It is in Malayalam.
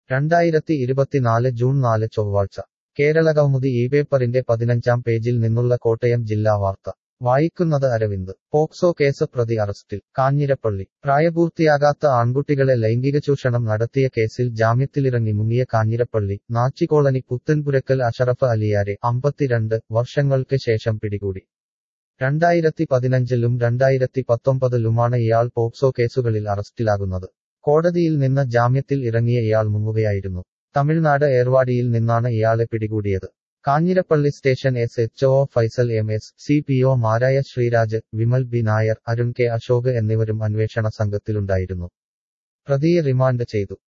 രണ്ടായിരത്തി ഇരുപത്തിനാല് ജൂൺ നാല് ചൊവ്വാഴ്ച കേരളകൗമുദി ഈ പേപ്പറിന്റെ പതിനഞ്ചാം പേജിൽ നിന്നുള്ള കോട്ടയം ജില്ലാ വാർത്ത വായിക്കുന്നത് അരവിന്ദ് പോക്സോ കേസ് പ്രതി അറസ്റ്റിൽ കാഞ്ഞിരപ്പള്ളി പ്രായപൂർത്തിയാകാത്ത ആൺകുട്ടികളെ ലൈംഗിക ചൂഷണം നടത്തിയ കേസിൽ ജാമ്യത്തിലിറങ്ങി മുങ്ങിയ കാഞ്ഞിരപ്പള്ളി നാച്ചിക്കോളനി പുത്തൻപുരക്കൽ അഷറഫ് അലിയാരെ അമ്പത്തിരണ്ട് വർഷങ്ങൾക്ക് ശേഷം പിടികൂടി രണ്ടായിരത്തി പതിനഞ്ചിലും രണ്ടായിരത്തി പത്തൊമ്പതിലുമാണ് ഇയാൾ പോക്സോ കേസുകളിൽ അറസ്റ്റിലാകുന്നത് കോടതിയിൽ നിന്ന് ജാമ്യത്തിൽ ഇറങ്ങിയ ഇയാൾ മുങ്ങുകയായിരുന്നു തമിഴ്നാട് ഏർവാടിയിൽ നിന്നാണ് ഇയാളെ പിടികൂടിയത് Kanjirappally station S H O Faisal M S C P O മാരായ ശ്രീരാജ് വിമൽ ബി നായർ അരുൺ കെ അശോക് എന്നിവരും അന്വേഷണ സംഘത്തിലുണ്ടായിരുന്നു പ്രതിയെ റിമാൻഡ് ചെയ്തു